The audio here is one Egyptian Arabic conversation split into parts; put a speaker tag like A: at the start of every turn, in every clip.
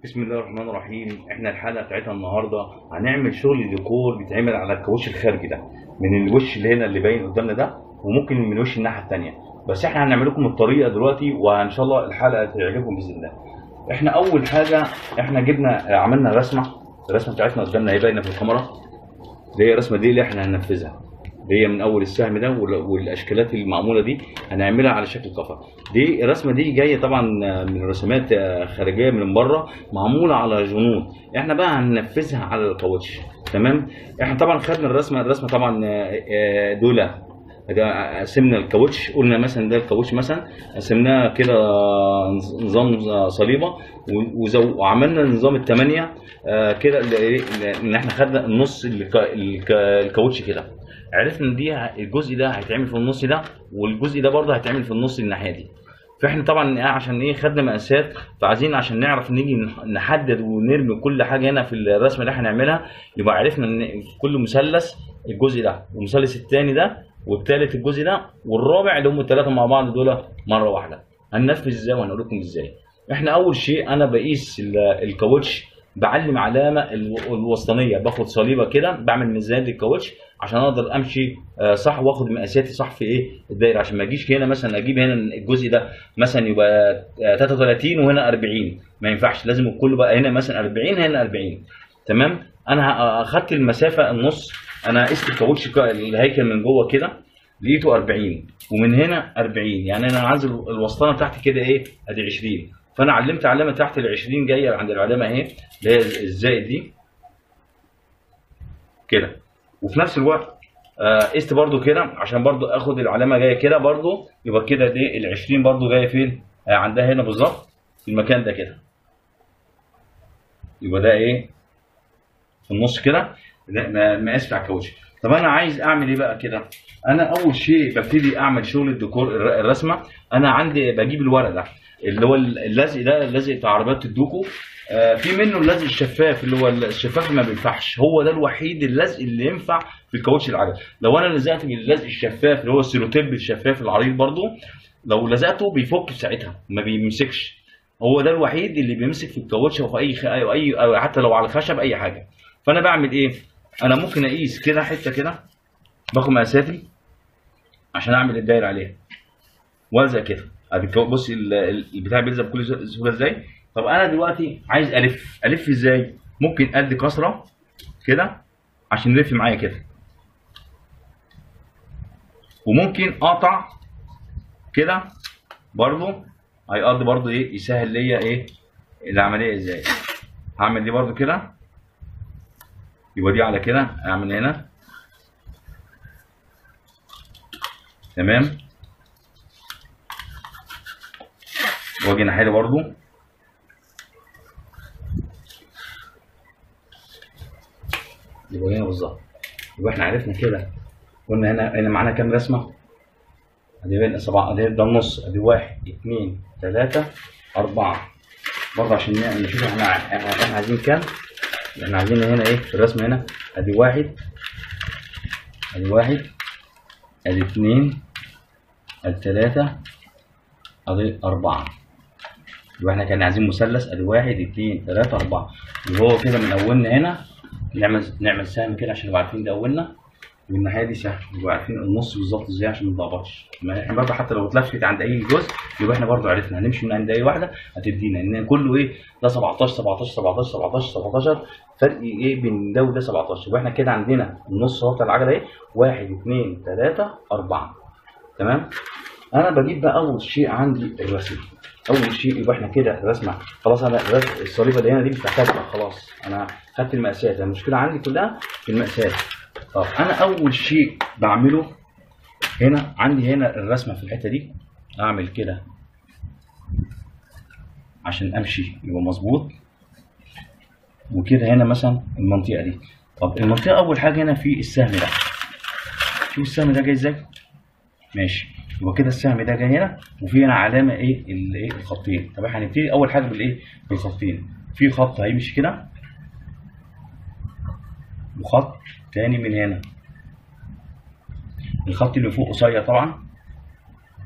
A: بسم الله الرحمن الرحيم احنا الحلقه بتاعتنا النهارده هنعمل شغل ديكور بيتعمل على الكاوتش الخارجي ده من الوش اللي هنا اللي باين قدامنا ده وممكن من وش الناحيه الثانيه بس احنا هنعمل لكم الطريقه دلوقتي وان شاء الله الحلقه تعجبكم باذن الله احنا اول حاجه احنا جبنا عملنا رسمه الرسمه بتاعتنا قدامنا اهي باينه في الكاميرا دي هي الرسمه دي اللي احنا هننفذها اللي هي من اول السهم ده وال- والاشكالات المعموله دي هنعملها على شكل كفر دي الرسمه دي جايه طبعا من رسومات خارجيه من بره معموله على جنود احنا بقى هننفذها على الكاوتش تمام احنا طبعا خدنا الرسمه الرسمه طبعا آه، آه، دول ده قسمنا الكاوتش قلنا مثلا ده الكاوتش مثلا قسمناه كده نظام صليبه و- وزو- وعملنا نظام الثمانيه آه، كده اللي إيه، ان احنا خدنا النص الكا- الكا- الكاوتش كده عرفنا ان دي ه- الجزء ده هيتعمل في النص ده والجزء ده برضه هيتعمل في النص الناحيه دي فاحنا طبعا إيه عشان ايه خدنا مقاسات فعايزين عشان نعرف نيجي نح- نحدد ونرمي كل حاجه هنا في الرسمه اللي احنا هنعملها يبقى عرفنا ان في كل مثلث الجزء ده والمثلث الثاني ده والثالث الجزء ده والرابع اللي هم الثلاثه مع بعض دول مره واحده هننفذ ازاي وهنقول لكم ازاي احنا اول شيء انا بقيس ال- الكاوتش بعلم علامه الو- الوسطانيه باخد صليبه كده بعمل ميزان للكاوتش عشان اقدر امشي آه، صح واخد مقاساتي صح في ايه الدايره عشان ما اجيش هنا مثلا اجيب هنا الجزء ده مثلا يبقى آه، 33 وهنا 40 ما ينفعش لازم الكل بقى هنا مثلا 40 هنا 40 تمام انا ه- اخدت المسافه النص انا قست الكاوتش كا- الهيكل من جوه كده لقيته 40 ومن هنا 40 يعني انا عايز ال- الوسطانه بتاعتي كده ايه ادي 20 فانا علمت علامه تحت ال 20 جايه عند العلامه اهي اللي هي الزائد دي كده وفي نفس الوقت آه، قست برضو كده عشان برضو اخد العلامه جايه كده برضو يبقى كده دي ال 20 برضو جايه فين؟ آه، عندها هنا بالظبط في المكان ده كده يبقى ده ايه؟ في النص كده ده م- مقاس بتاع الكاوتش طب انا عايز اعمل ايه بقى كده؟ انا اول شيء ببتدي اعمل شغل الديكور الر- الرسمه انا عندي بجيب الورق ده اللي هو اللزق ده اللزق بتاع عربيات الدوكو آه، في منه اللزق الشفاف اللي هو الشفاف ما بينفعش هو ده الوحيد اللزق اللي ينفع في الكاوتش العجل لو انا لزقت باللزق الشفاف اللي هو السيروتيب الشفاف العريض برضو لو لزقته بيفك في ساعتها ما بيمسكش هو ده الوحيد اللي بيمسك في الكاوتش او في اي خ... أو اي أو حتى لو على الخشب اي حاجه فانا بعمل ايه انا ممكن اقيس كده حته كده باخد مقاساتي عشان اعمل الدايره عليها والزق كده ادي الكو- بص ال- ال- البتاع بيلزق بكل ز- سهوله ازاي طب انا دلوقتي عايز الف الف ازاي ممكن ادي كسره كده عشان يلف معايا كده وممكن اقطع كده برضو هيقضي برضو ايه يسهل ليا ايه العمليه ازاي هعمل دي برضو كده يبقى دي على كده اعمل هنا تمام واجي ناحيه برضو يبقى هنا بالظبط يبقى احنا عرفنا كده قلنا هنا هنا معانا كام رسمه ادي بين سبعه ادي ده النص ادي واحد اثنين ثلاثه اربعه برضه عشان ن- نشوف احنا احنا احنا عايزين كام احنا عايزين هنا ايه في الرسمه هنا ادي واحد ادي واحد ادي اثنين ادي ثلاثه ادي اربعه يبقى احنا كنا عايزين مثلث ادي واحد اثنين ثلاثة أربعة يبقى هو كده من أولنا هنا نعمل نعمل سهم كده عشان نبقى عارفين ده أولنا والناحية دي سهم نبقى عارفين النص بالظبط ازاي عشان ما نتلخبطش ما احنا برضه حتى لو اتلفت عند أي جزء يبقى احنا برضه عرفنا هنمشي من عند أي واحدة هتدينا إن كله إيه ده 17 17 17 17 17 فرق إيه بين ده وده 17 يبقى احنا كده عندنا النص اهو بتاع العجلة إيه واحد اثنين ثلاثة أربعة تمام انا بجيب بقى اول شيء عندي الرسم اول شيء يبقى احنا كده الرسمه خلاص انا الرس- الصليبه اللي هنا دي مش محتاجها خلاص انا خدت المقاسات المشكله عندي كلها في المقاسات طب انا اول شيء بعمله هنا عندي هنا الرسمه في الحته دي اعمل كده عشان امشي يبقى مظبوط وكده هنا مثلا المنطقه دي طب المنطقه اول حاجه هنا في السهم ده شوف السهم ده جاي ازاي ماشي يبقى كده السهم ده جاي هنا وفي هنا علامه ايه الايه الخطين طب احنا هنبتدي اول حاجه بالايه بالخطين في خط هيمشي كده وخط تاني من هنا الخط اللي فوق قصير طبعا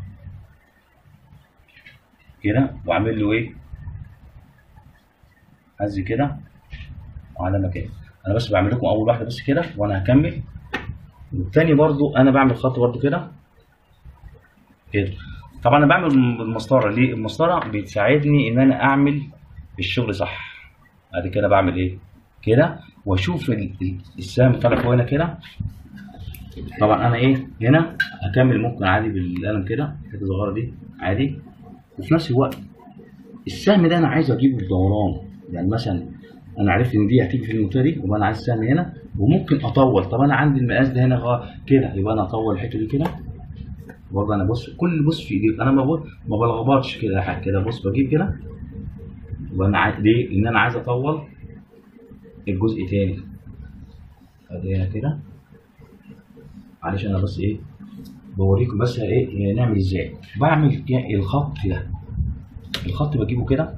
A: كده واعمل له ايه
B: هنزل كده على مكان انا بس بعمل لكم اول واحده بس كده وانا هكمل والتاني برضو انا بعمل خط برضو كده كده طبعا انا بعمل بالمسطره ليه المسطره بتساعدني ان انا اعمل الشغل صح بعد كده بعمل ايه كده واشوف ال- ال- السهم طالع فوق هنا كده طبعا انا ايه هنا اكمل ممكن عادي بالقلم كده الحته الصغيره دي عادي وفي نفس الوقت السهم ده انا عايز اجيبه بدوران يعني مثلا انا عرفت ان دي هتيجي في المنطقه دي يبقى انا عايز سهم هنا وممكن اطول طب انا عندي المقاس ده هنا غا- كده يبقى انا اطول الحته دي كده برضه انا بص كل بص في ايدي انا ما بقول ما بلخبطش كده حاجه كده بص بجيب كده يبقى انا عايز ليه؟ ان انا عايز اطول الجزء تاني ادي هنا كده معلش انا بس ايه بوريكم بس ايه نعمل ازاي بعمل كده الخط ده الخط بجيبه كده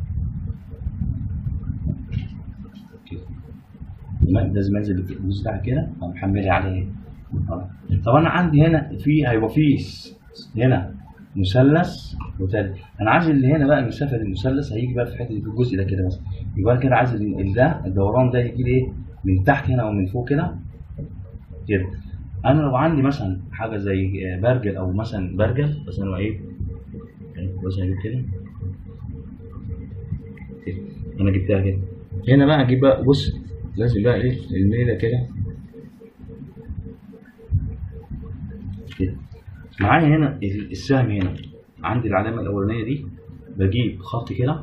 B: كده تمام لازم انزل الجزء بتاعي كده محملها عليه آه. طب انا عندي هنا في هيبقى في س- هنا مثلث وتاني انا عايز اللي هنا بقى المسافه المثلث هيجي بقى في حته الجزء ده كده مثلا يبقى انا كده عايز ال- ال- ده الدوران ده يجي لي ايه من تحت هنا او من فوق كده كده انا لو عندي مثلا حاجه زي برجل او مثلا برجل بس انا ايه بس اجيب كده كده. انا جبتها كده هنا بقى اجيب بقى بص لازم بقى ايه الميله كده كده معايا هنا ال- السهم هنا عندي العلامه الاولانيه دي بجيب خط كده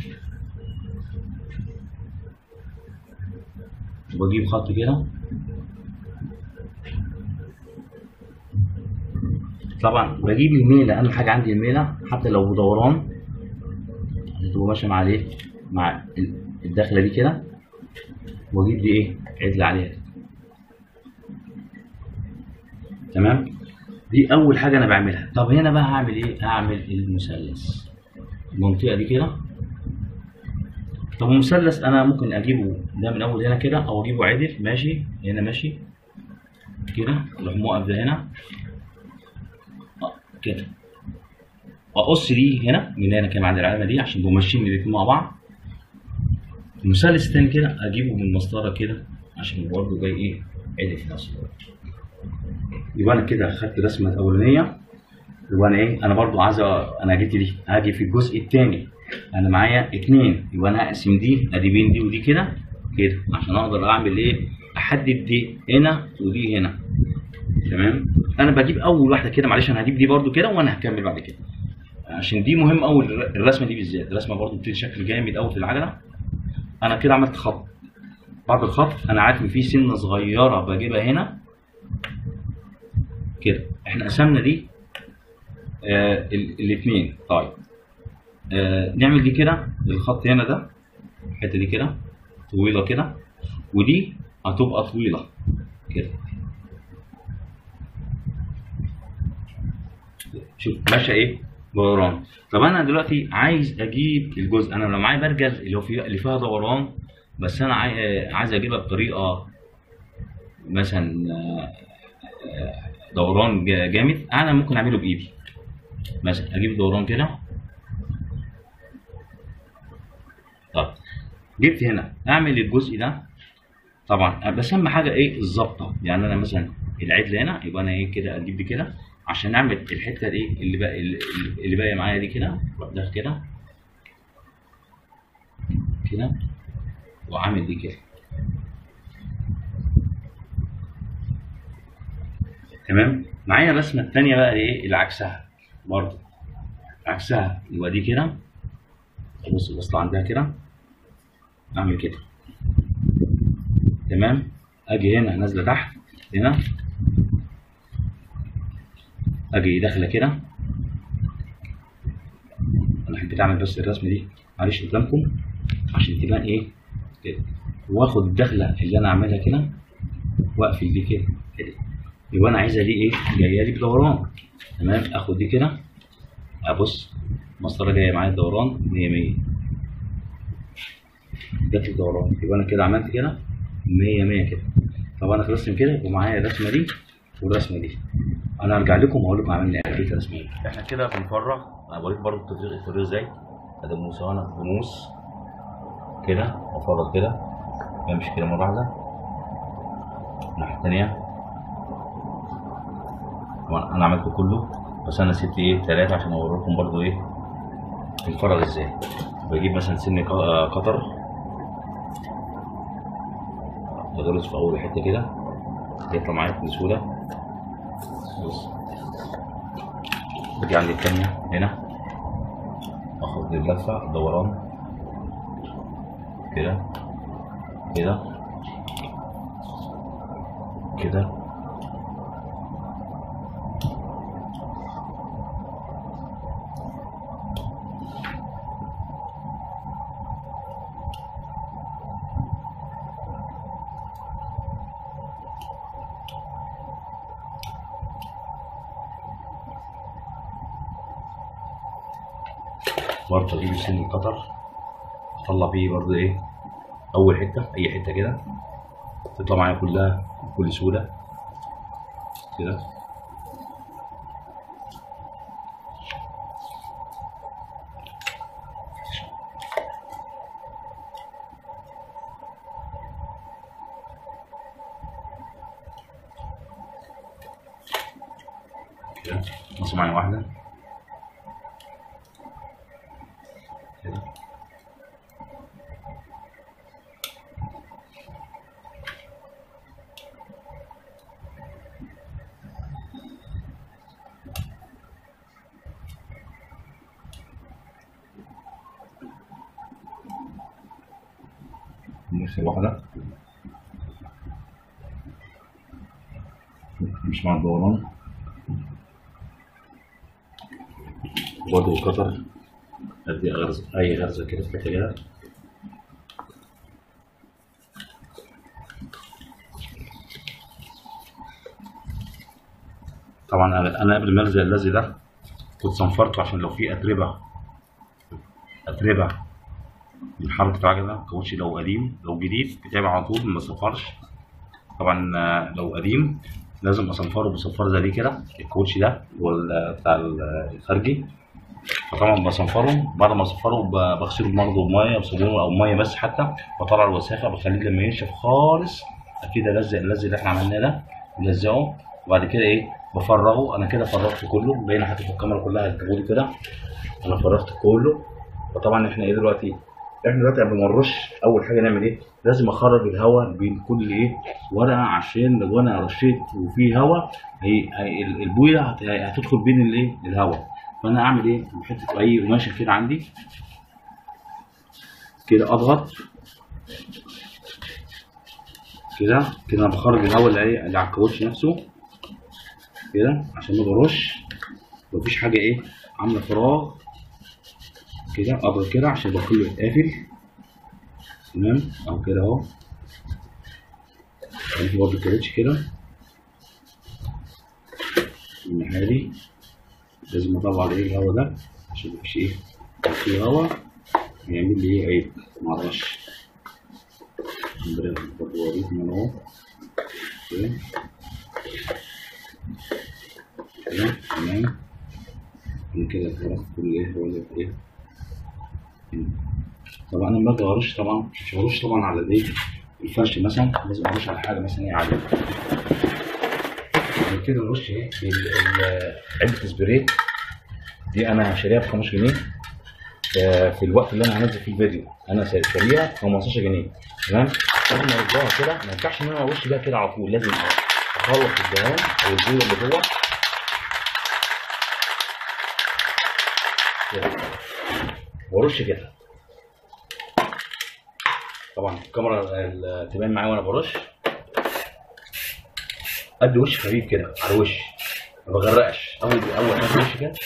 B: وبجيب خط كده طبعا بجيب الميله اهم حاجه عندي الميله حتى لو بدوران تبقى ماشيه مع الايه مع ال- الدخله دي كده واجيب دي ايه عدل عليها تمام دي اول حاجه انا بعملها طب هنا بقى هعمل ايه هعمل المثلث المنطقه دي كده طب المثلث انا ممكن اجيبه ده من اول هنا كده او اجيبه عدل ماشي هنا ماشي كده اروح موقف ده هنا آه، كده واقص دي هنا من هنا كده عند العلامه دي عشان يبقوا ماشيين الاتنين مع بعض المثلث التاني كده اجيبه من المسطره كده عشان يبقى برضه جاي ايه عدل في نفس الوقت يبقى انا كده خدت الرسمه الاولانيه يبقى انا ايه انا برضو عايز أ- انا جيت دي هاجي في الجزء الثاني انا معايا اتنين يبقى انا هقسم دي ادي بين دي ودي كده كده عشان اقدر اعمل ايه احدد دي هنا ودي هنا تمام انا بجيب اول واحده كده معلش انا هجيب دي برضو كده وانا هكمل بعد كده عشان دي مهم قوي الرسمه دي بالذات الرسمه برضو بتدي شكل جامد قوي في العجله انا كده عملت خط بعد الخط انا عارف ان في سنه صغيره بجيبها هنا كده احنا قسمنا دي آه الاثنين طيب آه نعمل دي كده الخط هنا ده الحته دي كده طويله كده ودي هتبقى طويله كده شوف ماشيه ايه دوران طب انا دلوقتي عايز اجيب الجزء انا لو معايا برجل اللي هو فيه اللي فيها دوران بس انا عاي- آه، عايز اجيبها بطريقه مثلا آه، آه، دوران جا- جامد انا ممكن اعمله بايدي مثلا اجيب دوران كده طب جبت هنا اعمل الجزء ده طبعا بس اهم حاجه ايه الظبطه يعني انا مثلا العدل هنا يبقى انا ايه كده اجيب دي كده عشان اعمل الحته دي اللي بقى اللي باقيه معايا دي كده اروح داخل كده كده واعمل دي كده تمام معايا الرسمه الثانيه بقى ايه اللي عكسها برضه عكسها يبقى دي كده بص الوصله عندها كده اعمل كده تمام اجي هنا نازله تحت هنا اجي داخله كده انا حبيت اعمل بس الرسمه دي معلش قدامكم عشان تبان ايه كده واخد الدخله اللي انا اعملها كده واقفل دي كده كده يبقى انا عايزها دي ايه جايه لي بدوران تمام اخد دي كده ابص المسطره جايه معايا دوران 100 100 جت لي دوران يبقى انا كده عملت كده 100 100 كده طب انا خلصت من كده يبقى معايا الرسمه دي والرسمه دي انا ارجع لكم واقول لكم عملنا ايه في الرسمه دي احنا كده بنفرغ انا بوريك برضه التفريغ التفريغ ازاي ادي موس اهو انا بموس كده افرط كده بمشي كده مره واحده الناحيه التانيه طبعا انا عملت كله بس انا سبت ايه ثلاثه عشان اوريكم برضو ايه الفرغ ازاي بجيب مثلا سن ق- آه، قطر بدرس في اول حته كده يطلع معايا بكل سهوله بص باجي عند التانية هنا اخد اللفة دوران كده كده كده برضه اجيب سن القطر اطلع فيه برضه ايه اول حته اي حته كده تطلع معايا كلها بكل سهوله كده كده نص معايا واحده كده نفس الواحدة مش مع الدوران برضه القطر ادي غرزة اي غرزة كده في الحتة كده طبعا انا انا قبل ما الزق اللزق ده كنت صنفرته عشان لو في اتربه اتربه من حركه العجله كاوتش لو قديم لو جديد بتابع على طول ما صفرش طبعا آه، لو قديم لازم اصنفره بصفار زي دي كده الكاوتش ده وال- بتاع الخارجي فطبعا بصنفره بعد ما اصفره ب- بغسله برضه بميه بصابون او ميه بس حتى بطلع الوساخه بخليه لما ينشف خالص اكيد الزق اللزق اللي احنا عملناه ده بلزقه وبعد كده ايه بفرغه انا كده فرغت كله باين حتى في الكاميرا كلها هتجيبولي كده انا فرغت كله وطبعا احنا ايه دلوقتي احنا دلوقتي قبل ما نرش اول حاجه نعمل ايه لازم اخرج الهواء بين كل ايه ورقه عشان لو انا رشيت وفي هواء هي هي ال- البويه هت- هتدخل بين الايه الهواء فانا اعمل ايه حته اي قماشه كده عندي كده اضغط كده كده انا بخرج الهواء اللي ايه اللي على الكاوتش نفسه كده عشان ما برش مفيش حاجه ايه عامله فراغ كده اضغط كده عشان يبقى كله يتقافل تمام اهو كده اهو خليه برضه الكاوتش كده الناحيه دي لازم اطلع الايه الهواء ده عشان مفيش ايه لو في هواء هيعمل لي ايه عيب معرفش برضه اوريكم انا اهو كده كده تمام من كده خلاص كل ايه هو اللي ايه طبعا انا لما باجي ارش طبعا مش برش طبعا على الايه الفرش مثلا لازم ارش على حاجه مثلا ايه عاليه بعد كده نرش ايه ال- ال- علبه سبراي دي انا شاريها ب 15 جنيه آه، في الوقت اللي انا هنزل فيه الفيديو انا شاريها ب 15 جنيه تمام لازم ارجعها كده ما ينفعش ان انا ارش بيها كده على طول لازم اخلص الدهان او البويه اللي جوه كده وارش كده طبعا الكاميرا ال- تبان معايا وانا برش ادي وش خفيف كده على الوش ما بغرقش اول اول حاجه وش كده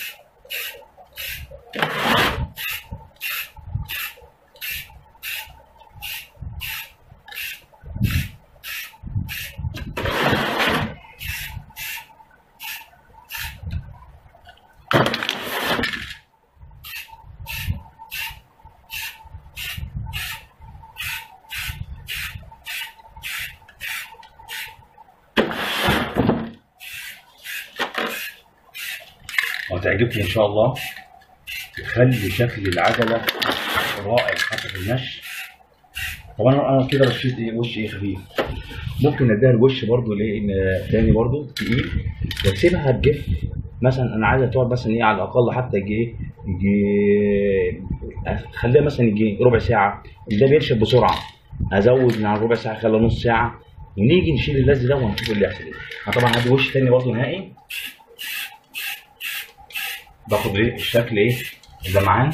B: وهتعجبكم ان شاء الله تخلي شكل العجله رائع حتى في المشي
A: طب انا انا كده رشيت ايه وش ايه خفيف ممكن اديها الوش برضو ليه إن تاني برضو تقيل واسيبها تجف مثلا انا عايزها تقعد مثلا ايه على الاقل حتى يجي ايه يجي خليها مثلا يجي ربع ساعه ده بينشف بسرعه ازود من على ربع ساعه خليها نص ساعه ونيجي نشيل اللزق ده ونشوف اللي يحصل ايه أنا طبعا هدي وش تاني برضو نهائي باخد ايه الشكل ايه اللمعان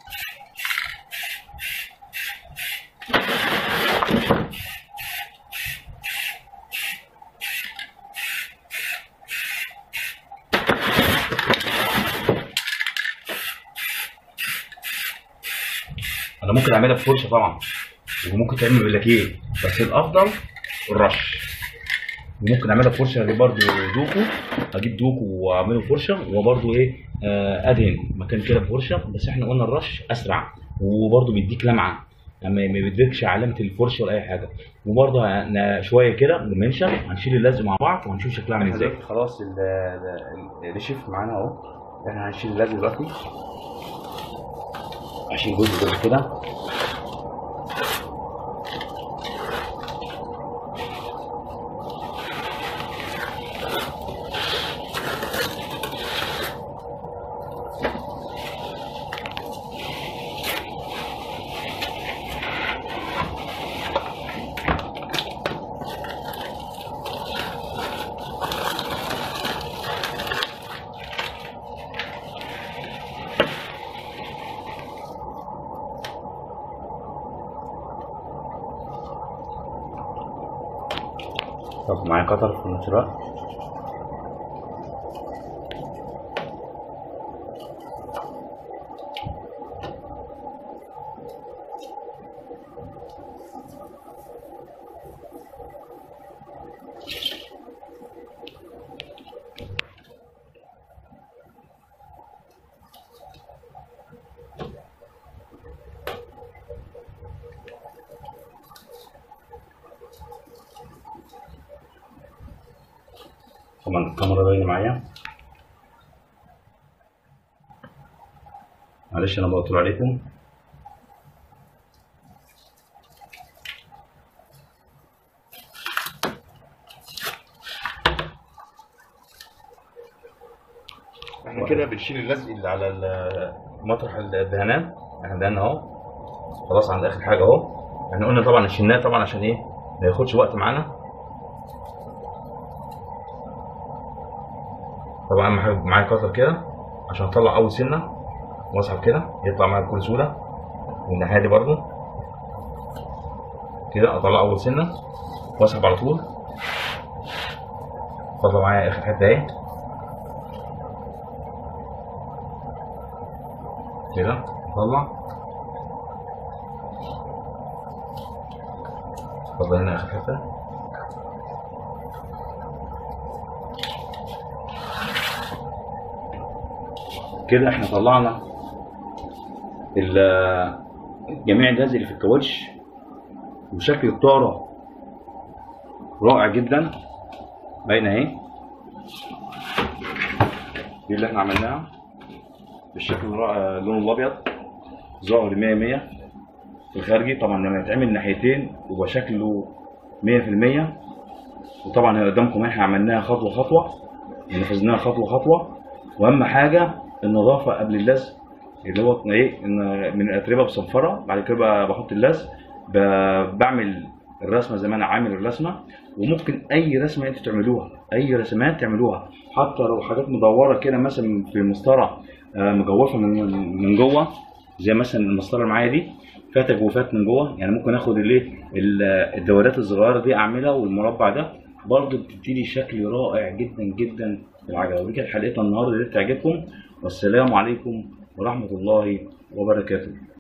A: انا ممكن اعملها بفرشه طبعا وممكن تعمل باللاكيه بس الافضل الرش وممكن اعملها بفرشه اجيب برضه دوكو اجيب دوكو واعمله فرشه وبرضه ايه آه، ادهن مكان كده بفرشه بس احنا قلنا الرش اسرع وبرضه بيديك لمعه ما ما بيديكش علامه الفرشه ولا اي حاجه وبرضه هن- شويه كده بالمنشا هنشيل اللزق مع بعض وهنشوف شكلها عامل ازاي خلاص الريشف معانا اهو احنا هنشيل اللزق دلوقتي هشيل جزء جزء كده طب معايا قطر في نفس الوقت طبعا الكاميرا باينه معايا معلش انا بطول عليكم احنا كده بنشيل اللزق اللي على ال- مطرح الدهانات احنا دهنا اهو خلاص عند اخر حاجه اهو احنا قلنا طبعا شلناه طبعا عشان ايه ما ياخدش وقت معانا طبعا اهم حاجه معايا قطر كده عشان اطلع اول سنه واسحب كده يطلع معايا بكل سهوله والناحيه دي برضو كده اطلع اول سنه واسحب على طول طلع معايا اخر حته اهي كده اطلع طلع هنا اخر حته كده احنا طلعنا ال- جميع الجهاز اللي في الكاوتش وشكل الطارة رائع جدا باينة اهي دي اللي احنا عملناها بالشكل الرائع اللون الابيض ظاهر 100 100 في الخارجي طبعا لما يتعمل ناحيتين يبقى شكله 100% وطبعا قدامكم احنا عملناها خطوه خطوه نفذناها خطوه خطوه واهم حاجه النظافه قبل اللزق اللي هو ايه ان من الاتربه بصنفره بعد كده ب- بحط اللزق ب- بعمل الرسمه زي ما انا عامل الرسمه وممكن اي رسمه انتوا تعملوها اي رسمات تعملوها حتى لو حاجات مدوره كده مثلا في المسطره آه، مجوفه من من جوه زي مثلا المسطره اللي معايا دي فيها تجويفات من جوه يعني ممكن اخد الايه ال- الدورات الصغيره دي اعملها والمربع ده برضه بتديلي شكل رائع جدا جدا في العجله ودي كانت حلقتنا النهارده اللي تعجبكم والسلام عليكم ورحمه الله وبركاته